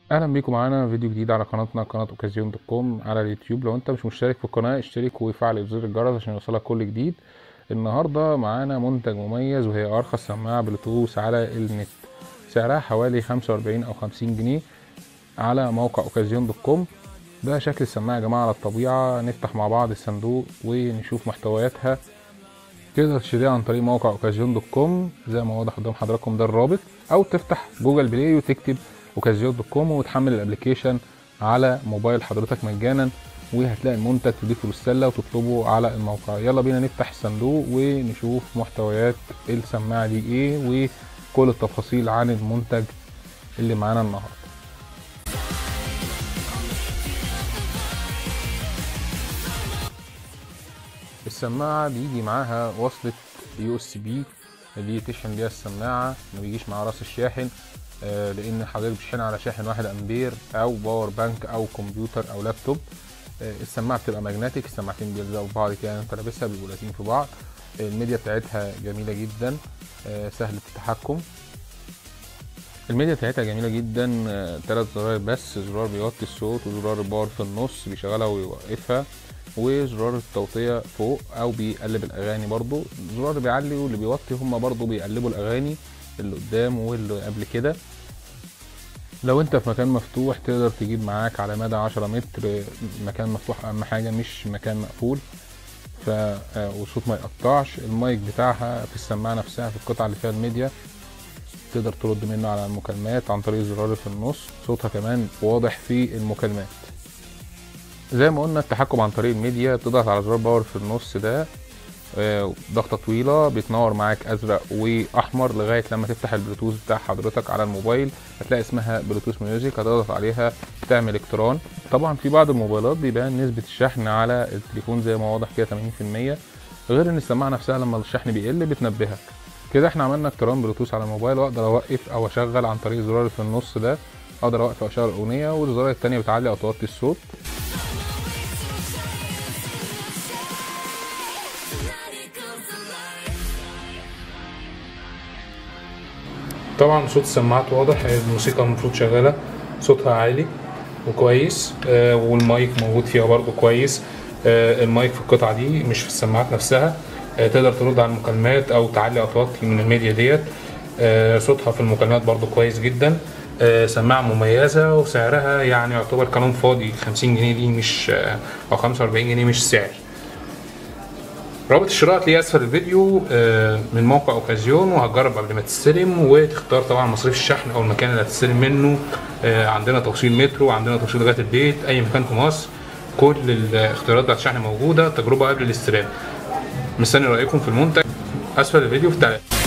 اهلا بيكم معانا فيديو جديد على قناتنا قناه اوكازيون دوت كوم على اليوتيوب لو انت مش مشترك في القناه اشترك وفعل زر الجرس عشان يوصلك كل جديد النهارده معانا منتج مميز وهي ارخص سماعه بلوتوث على النت سعرها حوالي 45 او 50 جنيه على موقع اوكازيون دوت كوم ده شكل السماعه يا جماعه على الطبيعه نفتح مع بعض الصندوق ونشوف محتوياتها تقدر تشتريها عن طريق موقع اوكازيون دوت كوم زي ما واضح قدام حضراتكم ده الرابط او تفتح جوجل بلاي وتكتب اوكازيون دوت كوم وتحمل الابلكيشن على موبايل حضرتك مجانا وهتلاقي المنتج تضيفه للسله وتطلبه على الموقع يلا بينا نفتح الصندوق ونشوف محتويات السماعه دي ايه وكل التفاصيل عن المنتج اللي معانا النهارده السماعه بيجي معاها وصله يو اس بي دي تشحن بيها السماعه ما بيجيش معاها راس الشاحن آه لان حضرتك بتشحنها على شاحن واحد امبير او باور بانك او كمبيوتر او لابتوب آه السماعه بتبقى ماجنتيك السماعتين بيلزقوا في بعض كده انت لابسها بيبقوا لازقين في بعض آه الميديا بتاعتها جميله جدا سهله التحكم الميديا بتاعتها جميله جدا ثلاث زراير بس زرار بيوطي الصوت وزرار الباور في النص بيشغلها ويوقفها وزرار التوطية فوق او بيقلب الاغاني برضو الزرار اللي بيعلي واللي بيوطي هما برضو بيقلبوا الاغاني اللي قدام واللي قبل كده لو انت في مكان مفتوح تقدر تجيب معاك على مدى عشرة متر مكان مفتوح اهم حاجة مش مكان مقفول ف والصوت ما يقطعش المايك بتاعها في السماعة نفسها في القطعة اللي فيها الميديا تقدر ترد منه على المكالمات عن طريق الزرار في النص صوتها كمان واضح في المكالمات زي ما قلنا التحكم عن طريق الميديا بتضغط على زرار باور في النص ده ضغطه طويله بتنور معاك ازرق واحمر لغايه لما تفتح البلوتوث بتاع حضرتك على الموبايل هتلاقي اسمها بلوتوث ميوزك هتضغط عليها تعمل اقتران طبعا في بعض الموبايلات بيبان نسبه الشحن على التليفون زي ما واضح كده 80% غير ان السماعه نفسها لما الشحن بيقل بتنبهك كده احنا عملنا اقتران بلوتوث على الموبايل واقدر اوقف او اشغل عن طريق الزرار اللي في النص ده اقدر اوقف او اشغل اغنيه والزرار التانية بتعلي او توطي الصوت طبعا صوت السماعات واضح الموسيقى المفروض شغاله صوتها عالي وكويس آه والمايك موجود فيها برضو كويس آه المايك في القطعه دي مش في السماعات نفسها آه تقدر ترد على المكالمات او تعلي او توطي من الميديا ديت صوتها في المكالمات برضو كويس جدا سماعه مميزه وسعرها يعني يعتبر كلام فاضي 50 جنيه دي مش او 45 جنيه مش سعر رابط الشراء هتلاقيه اسفل الفيديو من موقع اوكازيون وهتجرب قبل ما تستلم وتختار طبعا مصاريف الشحن او المكان اللي هتستلم منه عندنا توصيل مترو عندنا توصيل لغايه البيت اي مكان في مصر كل الاختيارات بتاعت الشحن موجوده تجربه قبل الاستلام مستني رايكم في المنتج اسفل الفيديو في التعليقات